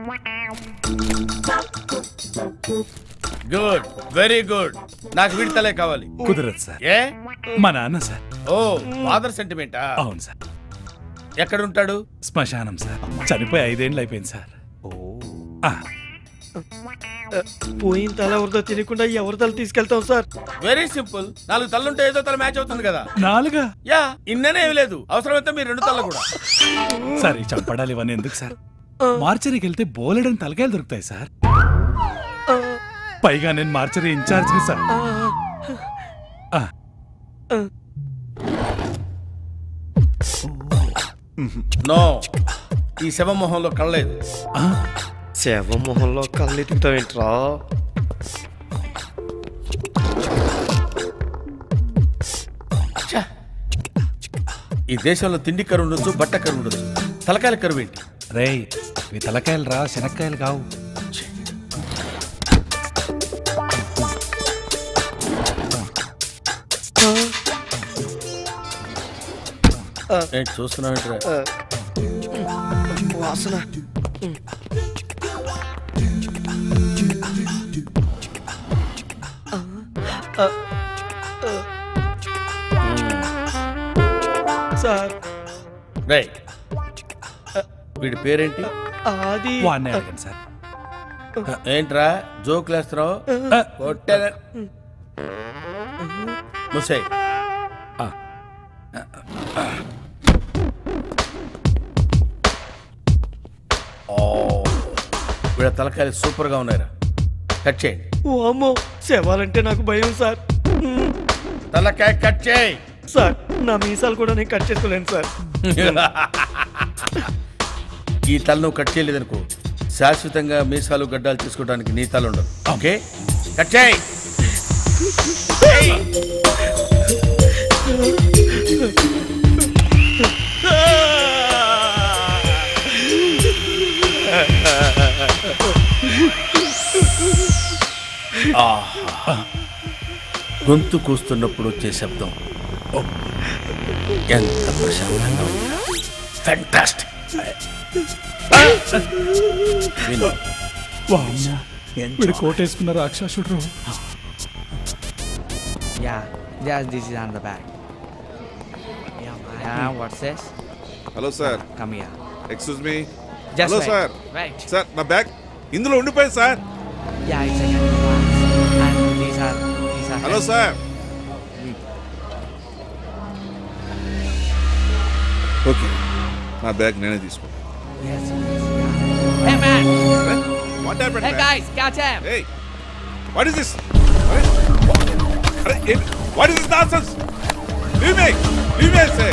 Good very good నాకు వీడి తలే కావాలి కుదరదు సార్ ఏ మా నాన్న సార్ ఓ ఫాదర్ సెంటిమెంటా అవును సార్ ఎక్కడుంటాడు శ్మశానం సార్ చనిపోయి ఐదేళ్ళు అయిపోయింది సార్ ఆ, పోయిన తల ఎవరితో తెలియకుండా ఎవరి తల తీసుకెళ్తాం సార్ వెరీ సింపుల్ నాలుగు తల్లుంటే ఏదో తల మ్యాచ్ అవుతుంది కదా నాలుగా యా ఇన్ననే ఏమి లేదు అవసరమైతే మీరు రెండు తల్ల కూడా సార్ ఈ చంపడాలు ఇవన్నీ ఎందుకు సార్ మార్చరీకి వెళ్తే బోలెడని తలకాయలు దొరుకుతాయి సార్ పైగా నేను మార్చరీ ఇన్ఛార్జ్ సార్ ఆ, నో ఈ శవమొహంలో కళ్ళలేదు ఆ, శవ మొహంలో కళ్ళు ఎత్తుకుతావేంట్రా ఛ! ఈ దేశంలో తిండి కరువు ఉండొచ్చు బట్ట కరువు ఉండొచ్చు తలకాయల కరువు ఏంటి రేయ్ ఇవి తలకాయలు రా శనక్కాయలు కావు ఏంటి చూస్తున్నావు వాసన సార్ రే వీడి పేరేంటి అది వాడిని అడగండి సార్ ఏంట్రా జోకులు వేస్తున్నావు ఆ, కొట్టే ముసై ఓ వీళ్ళ తలకాయలు సూపర్ గా ఉన్నాయిరా కట్ చేయండి ఓ అమ్మో శవాలంటే నాకు భయం సార్ మ్మ్. తలకాయ కట్ చేయి సార్ నా మీసాలు కూడా నేను కట్ చేసుకోలేను సార్ ఈ తల నువ్వు కట్ చేయలేదనుకో శాశ్వతంగా మీసాలు గడ్డాలు తీసుకోవడానికి నీ తల ఉండదు ఓకే కట్ చేయి ఆహా. గొంతు కూస్తున్నప్పుడు వచ్చే శబ్దం ఓ, ఎంత ప్రశాంతంగా ఉంది ఫ్యాంటాస్టిక్ విను వామ్మో, వీడు కోటేసుకున్న రాక్షసుడు Yeah, yeah, this is on the back. Yeah, yeah what's this? Hello sir Come here. Excuse me Just hello wait. Sir Wait. Sir నా బ్యాగ్ ఇందులో ఉండిపోయింది sir Yeah, it's a one. And these are these are. Hello sir okay నా bag నేనే తీసుకుంటాను Yes. yes, yeah. Hey man! What happened Hey guys, catch him! Hey, what is this? అరే అరే what is this nonsense leave me leave me సే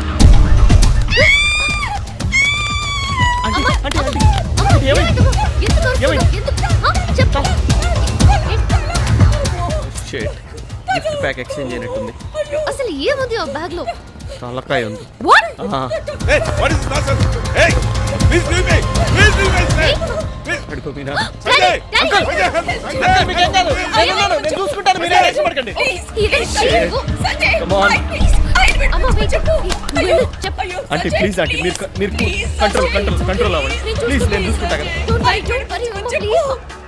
షేట్ gift pack exchange అయినట్టుంది అసలు ఏముంది ఆ బ్యాగ్ లో తలకాయ ఉంది వాట్ ఆ, Hey, what is this nonsense? Hey, please leave me. Please leave me. Say. Please. పడుకో మీరా Sanjay. Daddy. Sanjay, help. Sanjay. నేను చూసుకుంటాను మీరే టెన్షన్ పడకండి Come on. అంటే ప్లీజ్ అంటే మీరు మీరు కంట్రోల్ కంట్రోల్ కంట్రోల్ అవ్వండి ప్లీజ్ నేను చూసుకుంటా కదా Don't worry, don't worry, Amma, please.